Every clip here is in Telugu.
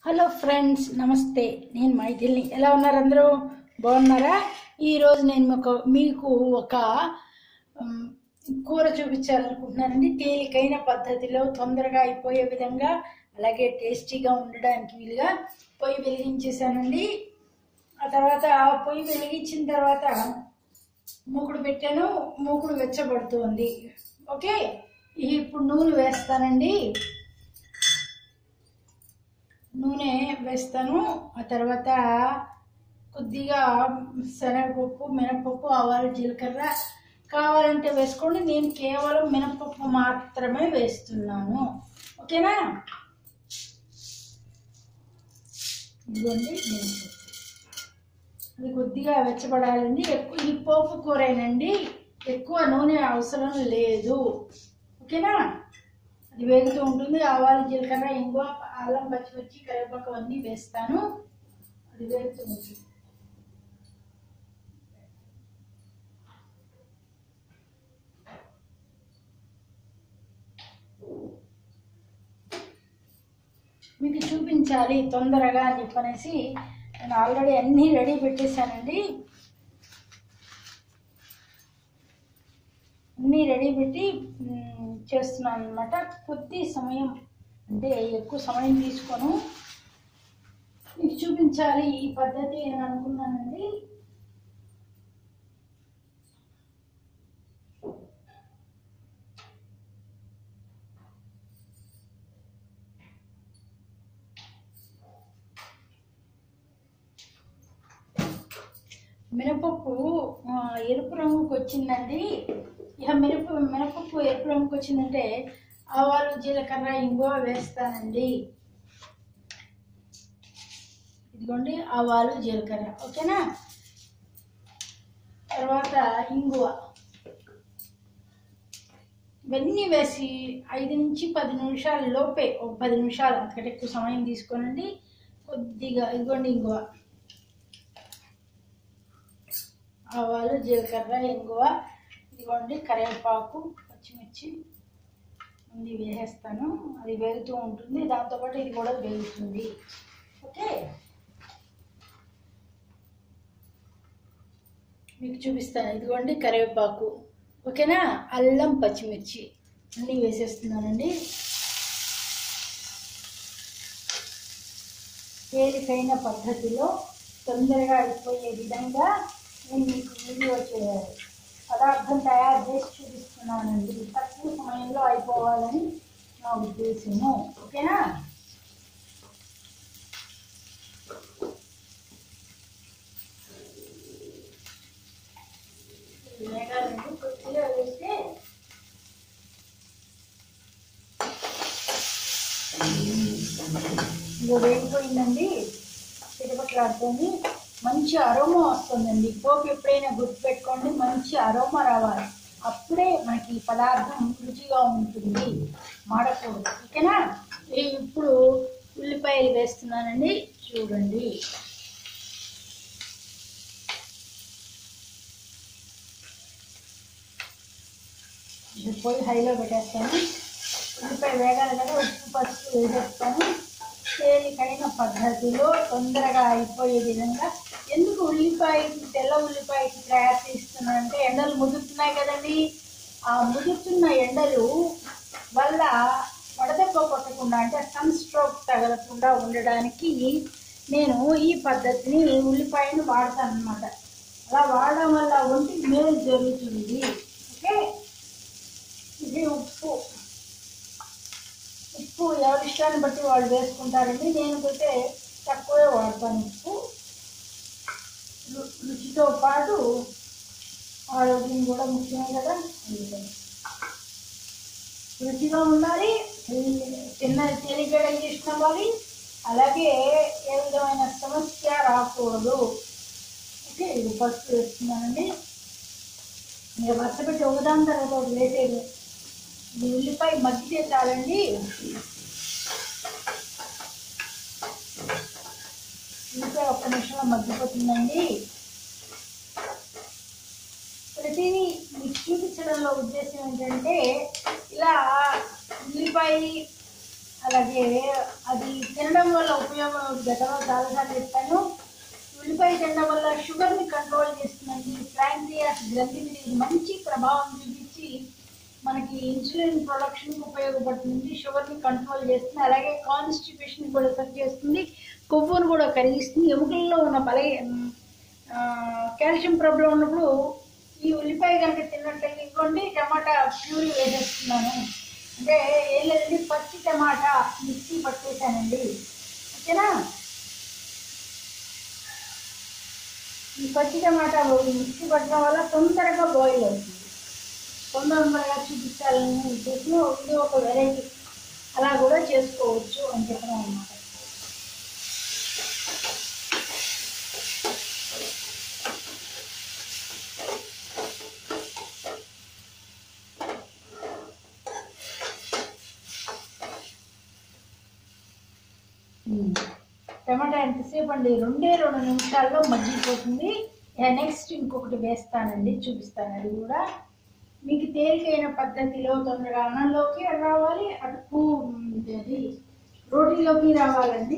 హలో ఫ్రెండ్స్ నమస్తే నేను మైథిల్ని ఎలా ఉన్నారు అందరూ బాగున్నారా ఈరోజు నేను మీకు మీకు ఒక ఉమ్, కూర చూపించాలనుకుంటున్నానండి తేలికైన పద్ధతిలో తొందరగా అయిపోయే విధంగా అలాగే టేస్టీగా ఉండడానికి వీలుగా పొయ్యి వెలిగించేసానండి ఆ తర్వాత పొయ్యి వెలిగించిన తర్వాత మూకుడు పెట్టాను మూకుడు వెచ్చబడుతుంది ఓకే ఇప్పుడు నూనె వేస్తానండి నూనె వేస్తాను ఆ తర్వాత కొద్దిగా శనగపప్పు మినపప్పు ఆవాలు జీలకర్ర కావాలంటే వేసుకోండి నేను కేవలం మినపప్పు మాత్రమే వేస్తున్నాను ఓకేనా ఇదిగోండి మినపప్పు అది కొద్దిగా వెచ్చబడాలండి ఎక్కువ ఈ పోపు కూరేనండి ఎక్కువ నూనె అవసరం లేదు ఓకేనా అది వేగుతూ ఉంటుంది ఆవాలు జీలకర్ర ఇంగువ అల్లం పచ్చిమిర్చి కరివేపాకు అన్నీ వేస్తాను అది వేగుతూ ఉంటుంది మీకు చూపించాలి తొందరగా అని చెప్పనేసి నేను ఆల్రెడీ అన్నీ రెడీ పెట్టేశానండి అన్నీ రెడీ పెట్టి మ్, చేస్తున్నాను అనమాట కొద్ది సమయం అంటే ఎక్కువ సమయం తీసుకోను మీకు చూపించాలి ఈ పద్ధతి అని అనుకున్నానండి మినపప్పు ఆ, ఎరుపు రంగుకి వచ్చిందండి ఇక మినప మినపప్పు ఎరుపు రంగుకి వచ్చిందంటే ఆవాలు జీలకర్ర ఇంగువ వేస్తానండి ఇదిగోండి ఆవాలు జీలకర్ర ఓకేనా తర్వాత ఇంగువ ఇవన్నీ వేసి ఐదు నుంచి పది నిమిషాల లోపే ఒక పది నిమిషాలు అంతకంటే ఎక్కువ సమయం తీసుకోనండి కొద్దిగా ఇదిగోండి ఇంగువ ఆవాలు జీలకర్ర ఇంగువ ఇదిగోండి కరివేపాకు పచ్చిమిర్చి అన్నీ వేసేస్తాను అది వేగుతూ ఉంటుంది దాంతోపాటు ఇది కూడా వేగుతుంది ఓకే మీకు చూపిస్తాను ఇదిగోండి కరివేపాకు ఓకేనా అల్లం పచ్చిమిర్చి అన్నీ వేసేస్తున్నానండి తేలికైన పద్ధతిలో తొందరగా అయిపోయే విధంగా నేను మీకు వీడియో చేయాలి పదార్థం తయారు చేసి చూపిస్తున్నానండి తక్కువ సమయంలో అయిపోవాలని నా ఉద్దేశము ఓకేనా ఈ మేఘాలను కొద్దిగా వేస్తే ఇంకా వేగిపోయిందండి చిటపట్లాడుతుంది మంచి అరోమా వస్తుందండి పోపు ఎప్పుడైనా గుర్తుపెట్టుకోండి మంచి అరోమా రావాలి అప్పుడే మనకి ఈ పదార్థం రుచిగా ఉంటుంది మాడకూడదు ఓకేనా ఈ- ఇప్పుడు ఉల్లిపాయలు వేస్తున్నానండి చూడండి ఇది పోయి హైలో పెట్టేస్తాను ఉల్లిపాయ వేగాలి కదా ఉప్పు పసుపు వేసేస్తాను తేలికైన పద్ధతిలో తొందరగా అయిపోయే విధంగా ఎందుకు ఉల్లిపాయకి తెల్ల ఉల్లిపాయకి తయారు చేస్తున్నానంటే ఎండలు ముదురుతున్నాయి కదండి ఆ ముదురుతున్న ఎండలు వల్ల వడదెబ్బ కొట్టకుండా అంటే సన్ స్ట్రోక్ తగలకుండా ఉండడానికి నేను ఈ పద్ధతిని ఉల్లిపాయను వాడతాను అనమాట అలా వాడడం వల్ల ఒంటికి మేలు జరుగుతుంది ఓకే ఇది ఉప్పు ఉప్పు ఎవరి ఇష్టాన్ని బట్టి వాళ్ళు వేసుకుంటారండి నేను అయితే తక్కువే వాడతాను ఉప్పు రు- రుచితో పాటు ఆరోగ్యం కూడా ముఖ్యమే కదా అందుకని రుచిగా ఉండాలి చిన్న తేలిక డైజెషన్ అవ్వాలి అలాగే ఏ విధమైన సమస్య రాకూడదు ఓకే ఇది ఫస్ట్ వేస్తున్నానండి మీరు వరుస పెట్టి ఒకదాని తర్వాత ఒకటి వేసేది ఈ ఉల్లిపాయ మగ్గితే చాలండి ఉల్లిపాయ ఒక్క నిమిషంలో మగ్గిపోతుందండి ప్రతిదీ మీకు చూపించడంలో ఉద్దేశం ఏంటంటే ఇలా ఉల్లిపాయ అలాగే అది తినడం వల్ల ఉపయోగం గతంలో చాలాసార్లు చెప్పాను ఉల్లిపాయ తినడం వల్ల షుగర్ని కంట్రోల్ చేస్తుందండి ప్యాంక్రియాస్ గ్రంథి మీద ఇది మంచి ప్రభావం చూపించి మనకి ఇన్సులిన్ ప్రొడక్షన్కి ఉపయోగపడుతుంది షుగర్ని కంట్రోల్ చేస్తుంది అలాగే కాన్స్టిపేషన్ కూడా సరి చేస్తుంది కొవ్వును కూడా కరిగిస్తుంది ఎముకల్లో ఉన్న బలై కాల్షియం ప్రాబ్లం ఉన్నప్పుడు ఈ ఉల్లిపాయ కనుక తిన్నట్లయితే ఇవ్వండి టమాటా ప్యూరీ వేసేస్తున్నాను అంటే ఏం లేదండి పచ్చి టమాటా మిక్సీ పట్టేశానండి ఓకేనా ఈ పచ్చి టమాటా మిక్సీ పట్టడం వల్ల తొందరగా బాయిల్ అవుతుంది తొందరగా చూపించాలని ఉద్దేశం ఇది ఒక వెరైటీ అలా కూడా చేసుకోవచ్చు అని చెప్పడం అన్నమాట ఉమ్. టమాటా ఎంతసేపు అండి రెండే రెండు నిమిషాల్లో మగ్గిపోతుంది నెక్స్ట్ ఇంకొకటి వేస్తానండి చూపిస్తాను అది కూడా మీకు తేలికైన పద్ధతిలో తొందరగా అన్నంలోకి రావాలి అటు పూ- అది రోటీలోకి రావాలండి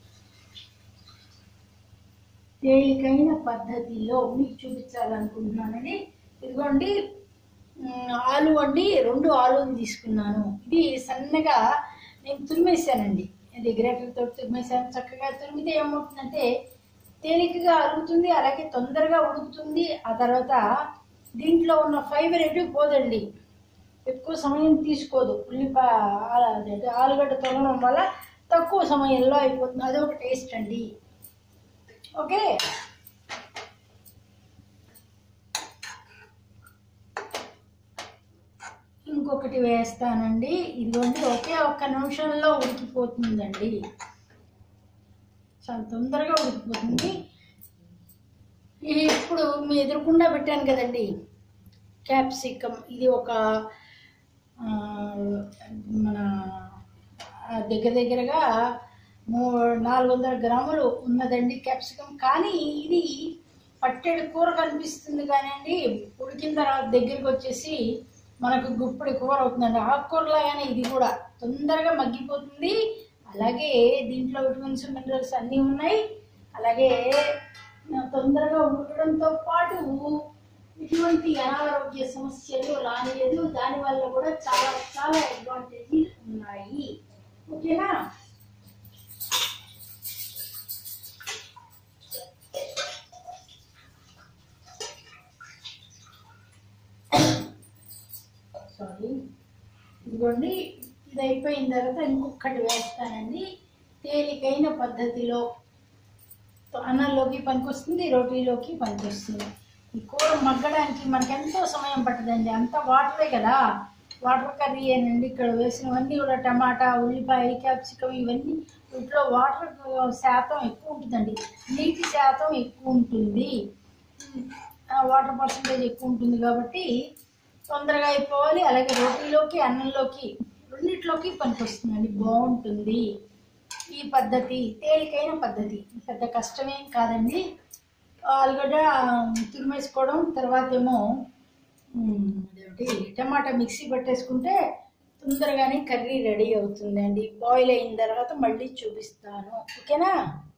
తేలికైన పద్ధతిలో మీకు చూపించాలనుకుంటున్నానండి ఇదిగోండి ఉమ్, ఆలు అండి రెండు ఆలుని తీసుకున్నాను ఇది సన్నగా నేను తురిమేశానండి ఇది గ్రేటర్ తోటి తురిమేశాను చక్కగా తురిమితే ఏమవుతుందంటే తేలికగా అరుగుతుంది అలాగే తొందరగా ఉడుకుతుంది ఆ తర్వాత దీంట్లో ఉన్న ఫైబర్ ఎటు పోదండి ఎక్కువ సమయం తీసుకోదు ఉల్లిపాయ అదే ఆలుగడ్డ తొలగడం వల్ల తక్కువ సమయంలో అయిపోతుంది అదొక టేస్ట్ అండి ఓకే ఇంకొకటి వేస్తానండి ఇదిగోండి ఒకే ఒక్క నిమిషంలో ఉడికిపోతుందండి చాలా తొందరగా ఉడికిపోతుంది ఇది ఇప్పుడు మీ ఎదురుకుండా పెట్టాను కదండి క్యాప్సికమ్ ఇది ఒక ఆ, మన ఆ, దగ్గర దగ్గరగా మూ నాలుగు వందల గ్రాములు ఉన్నదండి క్యాప్సికమ్ కానీ ఇది పట్టెడు కూర కనిపిస్తుంది కానివ్వండి ఉడికిన తర్వాత దగ్గరికి వచ్చేసి మనకు గుప్పడి కూర అవుతుందండి ఆకుకూరలాగానే ఇది కూడా తొందరగా మగ్గిపోతుంది అలాగే దీంట్లో విటమిన్స్ మినరల్స్ అన్నీ ఉన్నాయి అలాగే ఆ, తొందరగా ఉడకడంతో పాటు ఇటువంటి అనారోగ్య సమస్యలు రానిలేదు దానివల్ల కూడా చాలా చాలా అడ్వాంటేజీ ఉన్నాయి ఓకేనా సారీ ఇదిగోండి ఇది అయిపోయిన తర్వాత ఇంకొకటి వేస్తానండి తేలికైన పద్ధతిలో అన్నంలోకి పనికొస్తుంది రోటీలోకి పనికొస్తుంది ఈ కూర మగ్గడానికి మనకి ఎంతో సమయం పట్టదండి అంతా వాటరే కదా వాటర్ కర్రీ అనండి ఇక్కడ వేసినవన్నీ కూడా టమాటా ఉల్లిపాయ క్యాప్సికం ఇవన్నీ వీటిలో వాటర్ శాతం ఎక్కువ ఉంటుందండి నీటి శాతం ఎక్కువ ఉంటుంది వాటర్ పర్సంటేజ్ ఎక్కువ ఉంటుంది కాబట్టి తొందరగా అయిపోవాలి అలాగే రోటీలోకి అన్నంలోకి రెండిట్లోకి పనికొస్తుందండి బాగుంటుంది ఈ పద్ధతి తేలికైన పద్ధతి పెద్ద కష్టమేం కాదండి ఆలుగడ్డ తురిమేసుకోవడం తర్వాత ఏమో ఉమ్, అదేమిటి టమాటా మిక్సీ పట్టేసుకుంటే తొందరగానే కర్రీ రెడీ అవుతుందండి బాయిల్ అయిన తర్వాత మళ్ళీ చూపిస్తాను ఓకేనా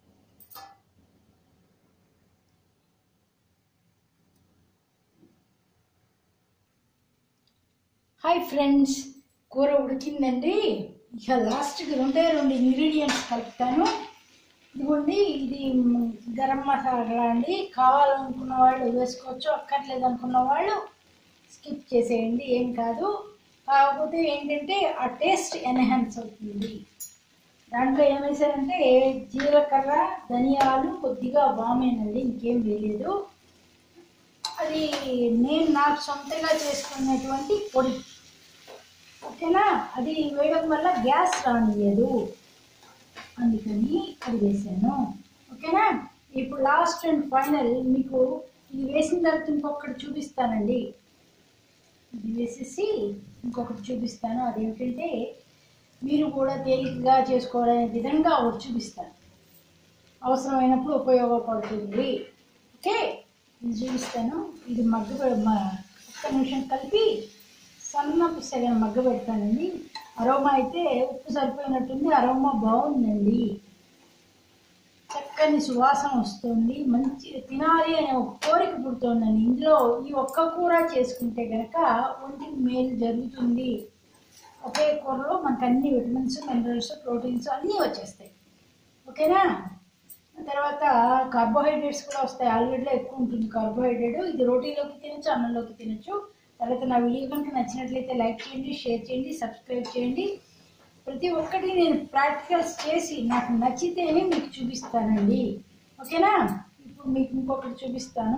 హాయ్ ఫ్రెండ్స్ కూర ఉడికిందండి ఇక లాస్ట్కి రెండే రెండు ఇంగ్రీడియంట్స్ కలుపుతాను ఇదిగోండి ఇది మ్, గరం మసాలా అండి కావాలనుకున్న వాళ్ళు వేసుకోవచ్చు అక్కర్లేదు అనుకున్న వాళ్ళు స్కిప్ చేసేయండి ఏం కాదు కాకపోతే ఏంటంటే ఆ టేస్ట్ ఎన్హాన్స్ అవుతుంది దాంట్లో ఏం వేసారంటే జీలకర్ర ధనియాలు కొద్దిగా వామేనండి ఇంకేం వేయలేదు అది నేను నాకు సొంతంగా చేసుకున్నటువంటి పొడి ఓకేనా అది వేయడం వల్ల గ్యాస్ రానియదు అందుకని అది వేసాను ఓకేనా ఇప్పుడు లాస్ట్ అండ్ ఫైనల్ మీకు ఇది వేసిన తర్వాత ఇంకొకటి చూపిస్తానండి ఇది వేసేసి ఇంకొకటి చూపిస్తాను అదేమిటంటే మీరు కూడా తేలికగా చేసుకోవాలనే విధంగా ఒకటి చూపిస్తాను అవసరమైనప్పుడు ఉపయోగపడుతుంది ఓకే ఇది చూపిస్తాను ఇది మగ్గ పె- మ- ఒక్క నిమిషం కలిపి సన్నపు సగం మగ్గ పెడతానండి అరోమా అయితే ఉప్పు సరిపోయినట్టుంది అరోమా బాగుందండి చక్కని సువాసన వస్తుంది మంచి తినాలి అనే ఒక కోరిక పుడుతోందండి ఇందులో ఈ ఒక్క కూర చేసుకుంటే కనుక ఒంటికి మేలు జరుగుతుంది ఒకే కూరలో మనకు అన్ని విటమిన్స్ మినరల్స్ ప్రోటీన్స్ అన్నీ వచ్చేస్తాయి ఓకేనా తర్వాత కార్బోహైడ్రేట్స్ కూడా వస్తాయి ఆలుగడ్డలో ఎక్కువ ఉంటుంది కార్బోహైడ్రేట్ ఇది రోటీలోకి తినచ్చు అన్నంలోకి తినచ్చు తర్వాత నా వీడియో కనుక నచ్చినట్లయితే లైక్ చేయండి షేర్ చేయండి సబ్స్క్రైబ్ చేయండి ప్రతి ఒక్కటి నేను ప్రాక్టికల్స్ చేసి నాకు నచ్చితేనే మీకు చూపిస్తానండి ఓకేనా ఇప్పుడు మీకు ఇంకొకటి చూపిస్తాను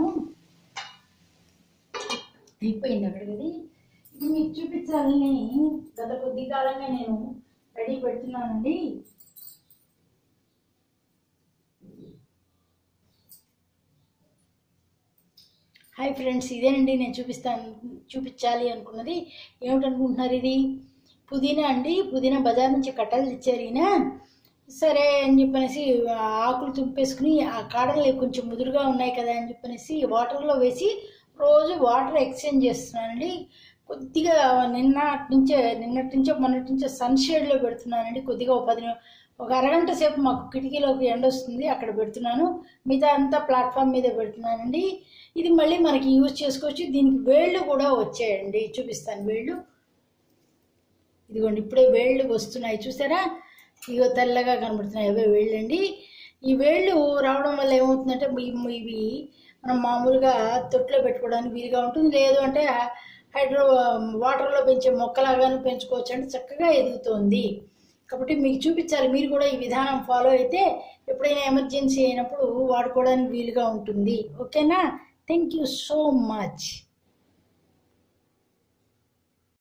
అయిపోయింది అక్కడ ఇది ఇది మీకు చూపించాలని గత కొద్ది కాలంగా నేను రెడీ పెడుతున్నానండి హాయ్ ఫ్రెండ్స్ ఇదేనండి నేను చూపిస్తాను చూపించాలి అనుకున్నది ఏమిటనుకుంటున్నారు ఇది పుదీనా అండి పుదీనా బజార్ నుంచి కట్టలు తెచ్చారు ఈయన సరే అని చెప్పనేసి ఆ ఆకులు తుంపేసుకుని ఆ కాడలు కొంచెం ముదురుగా ఉన్నాయి కదా అని చెప్పనేసి వాటర్లో వేసి రోజు వాటర్ ఎక్స్చేంజ్ చేస్తున్నానండి కొద్దిగా నిన్న నుంచే నిన్నటి నుంచో మొన్నటి నుంచో సన్ షేడ్లో పెడుతున్నానండి కొద్దిగా ఒక పది ని- ఒక అరగంట సేపు మాకు కిటికీలోకి ఎండ వస్తుంది అక్కడ పెడుతున్నాను మిగతా అంతా ప్లాట్ఫామ్ మీద పెడుతున్నానండి ఇది మళ్ళీ మనకి యూజ్ చేసుకోవచ్చు దీనికి వేళ్ళు కూడా వచ్చాయండి చూపిస్తాను వేళ్ళు ఇదిగోండి ఇప్పుడే వేళ్ళు వస్తున్నాయి చూసారా ఇగో తెల్లగా కనబడుతున్నాయి అవే వేళ్ళండి ఈ వేళ్ళు రావడం వల్ల ఏమవుతుందంటే ఇవి ఇవి మనం మామూలుగా తొట్లో పెట్టుకోవడానికి వీలుగా ఉంటుంది లేదు అంటే హైడ్రో వాటర్లో పెంచే మొక్కలాగాను పెంచుకోవచ్చు అంటే చక్కగా ఎదుగుతోంది కాబట్టి మీకు చూపించాలి మీరు కూడా ఈ విధానం ఫాలో అయితే ఎప్పుడైనా ఎమర్జెన్సీ అయినప్పుడు వాడుకోవడానికి వీలుగా ఉంటుంది ఓకేనా థ్యాంక్ యూ సో మచ్